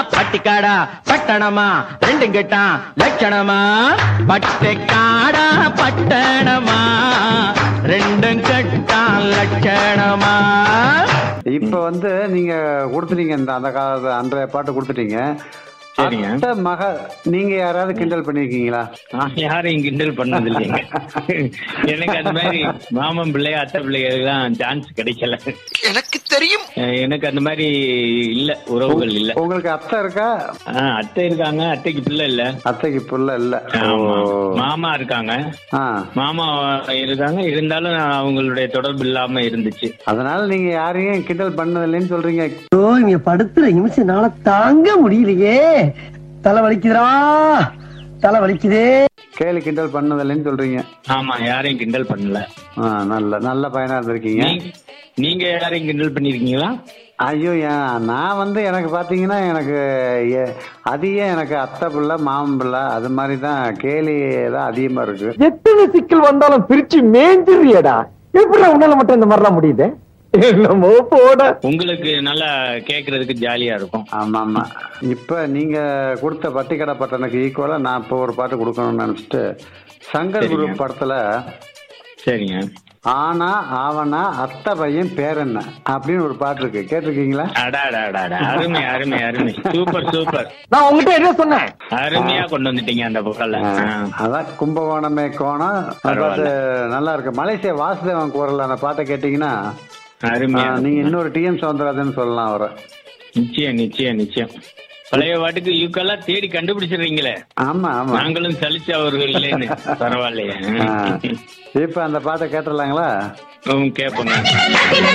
பட்டிக்காடா பட்டணமா ரெண்டும் கெட்டான் லட்சணமா பட்டிக்காடா பட்டணமா ரெண்டும் கெட்டான் லட்சணமா இப்ப வந்து நீங்க கொடுத்துட்டீங்க இந்த அந்த காலத்து அன்றைய பாட்டு கொடுத்துட்டீங்க சரிங்க. அத்தை மக நீங்க யாராவது கிண்டல் பண்ணிருக்கீங்களா நான் யாரையும் கிண்டல் பண்ணது இல்லைங்க எனக்கு அந்த மாதிரி மாமன் பிள்ளை அத்தை பிள்ளைகளுக்கெல்லாம் சான்ஸ் கிடைக்கல எனக்கு தெரியும் அஹ் எனக்கு அந்த மாதிரி இல்ல உறவுகள் இல்ல உங்களுக்கு அத்தை இருக்கா ஆஹ் அத்தை இருக்காங்க அத்தைக்கு பிள்ளை இல்ல அத்தைக்கு புள்ள இல்ல ஆமா. ஓ. மாமா இருக்காங்க ஆ மாமா இருக்காங்க இருந்தாலும் அவங்களுடைய தொடர்பு இல்லாம இருந்துச்சு அதனால நீங்க யாரையும் கிண்டல் பண்ணதில்லைன்னு சொல்றீங்க ஐயோ இங்க படுத்துற நிமிஷம்னால தாங்க முடியலையே தலை வலிக்குதுடா தலை வலிக்குதே கேலி கிண்டல் பண்ணதில்லைன்னு சொல்றீங்க ஆமா யாரையும் கிண்டல் பண்ணல ஆ, நல்ல நல்ல பையனா இருந்திருக்கீங்க நீ- நீங்க யாரையும் கிண்டல் பண்ணிருக்கீங்களா ஐயோ ஏன் நான் வந்து எனக்கு பாத்தீங்கன்னா எனக்கு எ- அதிக எனக்கு அத்தை பிள்ளை மாமன் பிள்ளை அது மாதிரி தான் கேலி தான் அதிகமா இருக்கு எத்தனை சிக்கல் வந்தாலும் பிரிச்சு மேஞ்சிரியடா எப்படி உன்னால மட்டும் இந்த மாதிரிலாம் முடியுது என்னமோ போட உங்களுக்கு நல்லா கேக்குறதுக்கு ஜாலியா இருக்கும் ஆமா ஆமா இப்ப நீங்க கொடுத்த பட்டிக்கடை பட்டனுக்கு ஈக்குவலா நான் இப்போ ஒரு பாட்டு கொடுக்கணும்னு நினைச்சிட்டு சங்கர் சரிங்க. குரு படத்துல சரிங்க ஆனா ஆவனா அத்தை பையன் பேரென்ன அப்படின்னு ஒரு பாட்டு இருக்கு கேட்டிருக்கீங்களா அடாடாடாடா அருமை அருமை அருமை சூப்பர் சூப்பர் நான் உங்ககிட்ட என்ன சொன்னேன் அருமையா கொண்டு வந்துட்டீங்க அந்த புகழ அதான் கும்பகோணமே கோணம் அந்த பரவாயில்ல. பாட்டு நல்லா இருக்கு மலேசியா வாசுதேவன் குரல் அந்த பாட்டை கேட்டீங்கன்னா அருமையா ஆ, நீங்க இன்னொரு டிஎம் சவுந்தரராஜன் சொல்லலாம் அவரை நிச்சயம் நிச்சயம் நிச்சயம் பழைய பாட்டுக்கு யூக்கெல்லாம் தேடி கண்டுபிடிச்சிடுறீங்களே ஆமா ஆமா நாங்களும் சலிச்சு அவர்கள் இல்லைன்னு பரவாயில்லையே ஆ. இப்ப அந்த பாட்டை கேட்டுடலாங்களா ம், கேட்போங்க